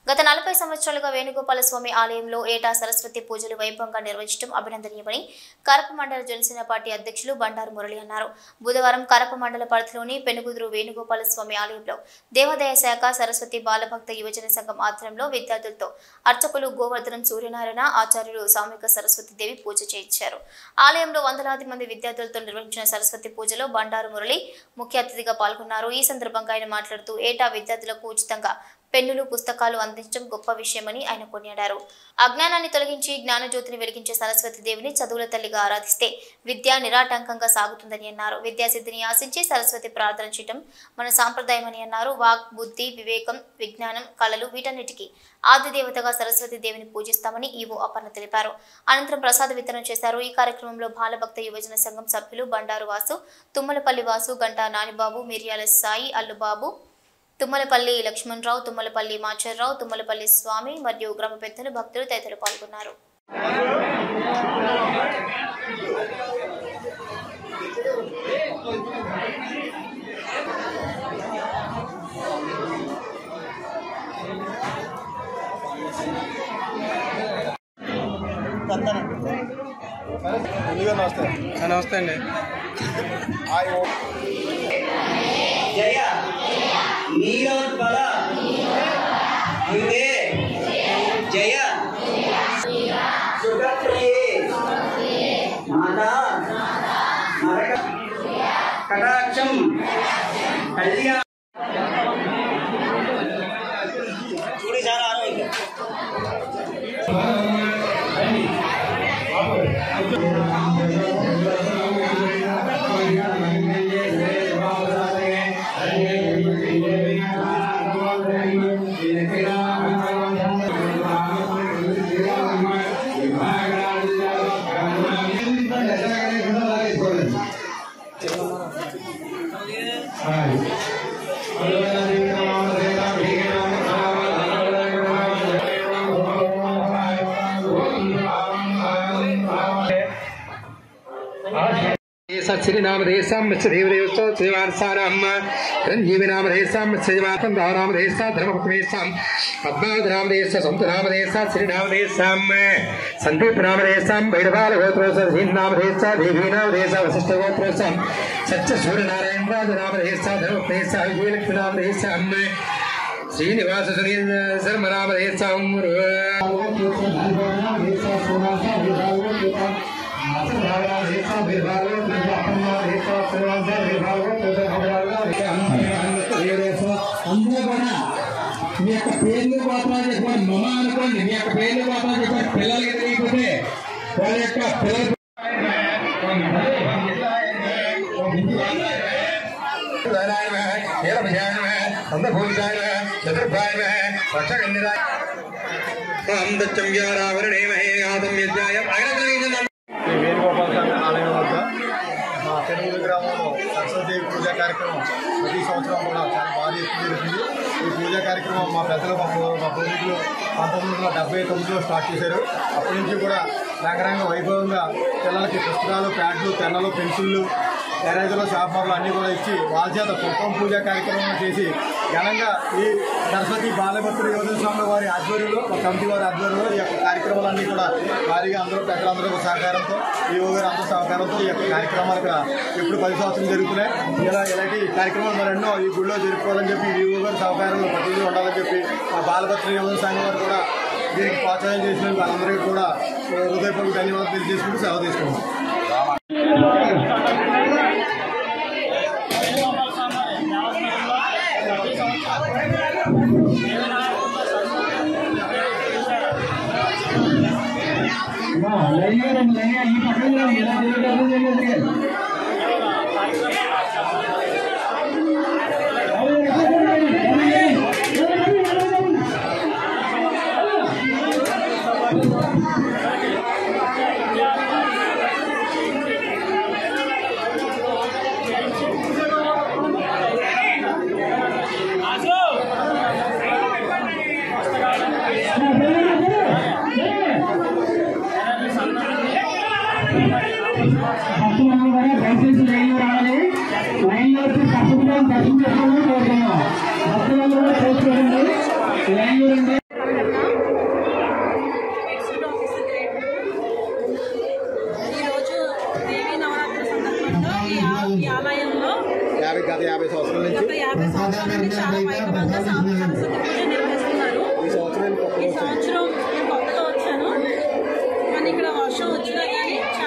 గత నలభై సంవత్సరాలుగా వేణుగోపాల స్వామి ఆలయంలో ఏటా సరస్వతి పూజలు వైభవంగా నిర్వహించడం అభినందనీయమని కరప మండల జనసేన పార్టీ అధ్యక్షులు బండారు మురళి అన్నారు బుధవారం కరప మండల పరిధిలోని పెనుగుదురు వేణుగోపాల స్వామి ఆలయంలో దేవాదాయ శాఖ సరస్వతి బాలభక్త యువజన సంఘం ఆధ్వర్యంలో విద్యార్థులతో అర్చకులు గోవర్ధనం సూర్యనారాయణ ఆచార్యులు సామూహిక సరస్వతి దేవి పూజ చేయించారు ఆలయంలో వందలాది మంది విద్యార్థులతో నిర్వహించిన సరస్వతి పూజలో బండారు మురళి ముఖ్య అతిథిగా పాల్గొన్నారు ఈ సందర్భంగా ఆయన మాట్లాడుతూ ఏటా విద్యార్థులకు ఉచితంగా పెన్నులు పుస్తకాలు అందించడం గొప్ప విషయమని ఆయన కొనియాడారు అజ్ఞానాన్ని తొలగించి జ్ఞానజ్యోతిని వెలిగించే సరస్వతి దేవిని చదువుల తల్లిగా ఆరాధిస్తే విద్య నిరాటంకంగా సాగుతుందని అన్నారు విద్యాసిద్ధిని ఆశించి సరస్వతి ప్రార్థన చేయడం మన సాంప్రదాయమని అన్నారు వాక్ బుద్ధి వివేకం విజ్ఞానం కళలు వీటన్నిటికీ ఆది దేవతగా సరస్వతి దేవిని పూజిస్తామని ఈవో అపర్ణ తెలిపారు అనంతరం ప్రసాద వితరణ చేశారు ఈ కార్యక్రమంలో బాలభక్త యువజన సంఘం సభ్యులు బండారు వాసు తుమ్మలపల్లి వాసు గంటా నానిబాబు మిర్యాల సాయి అల్లుబాబు తుమ్మలపల్లి లక్ష్మణరావు తుమ్మలపల్లి మాచర్రావు తుమ్మలపల్లి స్వామి మరియు గ్రామ పెద్దలు భక్తులు తదితరులు పాల్గొన్నారు ముందుగా నమస్తే నమస్తే అండి హాయ్ ఓ జయ నీరోద్బల అందే జయ సుఖప్రియే మాతా నరక కటాక్షం కళ్యాణ చూడి చాలా ఆరోగ్యం సత్శ్రీనామధేశాం మిశ్రదేవదేవస్తో శ్రీవారసారాం రంజీవినామధేశాం శ్రీవాసం రామనామధేశా ధర్మపత్మేశాం పద్మావతినామధేశ సంతునామధేశ శ్రీనామధేశాం సందీపనామధేశాం వైడబాలగోత్రోస శ్రీనామధేశ దేవీనామధేశ వశిష్ఠగోత్రోసం సత్య సూర్యనారాయణ రాజనామధేశ ధర్మపత్మేశ విజయలక్ష్మీనామధేశాం శ్రీనివాస సునీల్ శర్మనామధేశాం అందరూ కూడా మీ యొక్క పేర్లు గోత్రాలు చెప్పండి మమ అనుకోండి మీ యొక్క పేర్లు గోత్రాలు చెప్పండి పిల్లలకి తెలియకపోతే వాళ్ళ యొక్క పిల్లలు ఈ వేణుగోపాల స్వామి ఆలయం వద్ద మా తెలుగు గ్రామంలో సరస్వతి పూజా కార్యక్రమం ప్రతి సంవత్సరం కూడా చాలా భారీ ఎత్తున జరుగుతుంది ఈ పూజా కార్యక్రమం మా పెద్దలు మా పూ- మా పూర్వీకులు పంతొమ్మిది వందల డెబ్బై తొమ్మిదిలో స్టార్ట్ చేశారు అప్పటి నుంచి కూడా రంగరంగ వైభవంగా పిల్లలకి పుస్తకాలు ప్యాడ్లు పెన్నులు పెన్సిళ్ళు ఎరేజులు షాపర్లు అన్నీ కూడా ఇచ్చి వాళ్ళ చేత కుంకుమ పూజ కార్యక్రమం చేసి ఘనంగా ఈ సరస్వతి బాలభద్ర యోజన స్వామి వారి ఆధ్వర్యంలో ఒక కమిటీ వారి ఆధ్వర్యంలో ఈ యొక్క కార్యక్రమాలన్నీ కూడా భారీగా అందరూ పెద్దలందరూ సహకారంతో ఈ గారు అందరూ సహకారంతో ఈ యొక్క కార్యక్రమాలు ఇక్కడ ఎప్పుడు పది సంవత్సరం జరుగుతున్నాయి ఇలా ఇలాంటి కార్యక్రమాలు మరెన్నో ఈ గుడిలో జరుపుకోవాలని చెప్పి ఈ గారు సహకారంలో ప్రతిదీ ఉండాలని చెప్పి మా బాలభద్ర యోజన సంఘం వారు కూడా దీనికి ప్రోత్సాహం చేసిన వాళ్ళందరికీ కూడా హృదయపూర్వక ధన్యవాదాలు తెలియజేసుకుంటూ సేవ తీసుకుంటాం ఈ పక్కన ఇలా చేయగలరు దయచేసి లైన్లో రావాలి లైన్లో వచ్చి తప్పకుండా దర్శనం చేసుకోవాలని కోరుతున్నాం భక్తులందరూ కూడా చేసుకోండి లైన్లో రండి యాభై గత యాభై సంవత్సరాల నుంచి గత యాభై సంవత్సరాల నుండి చాలా వైభవంగా సా- సరస్వతి పూజ నిర్వహిస్తున్నారు ఈ సంవత్సరం ఈ కొత్తగా వచ్చాను సంవత్సరం నేను కొత్తగా వచ్చాను కానీ ఇక్కడ వర్షం వచ్చినా కానీ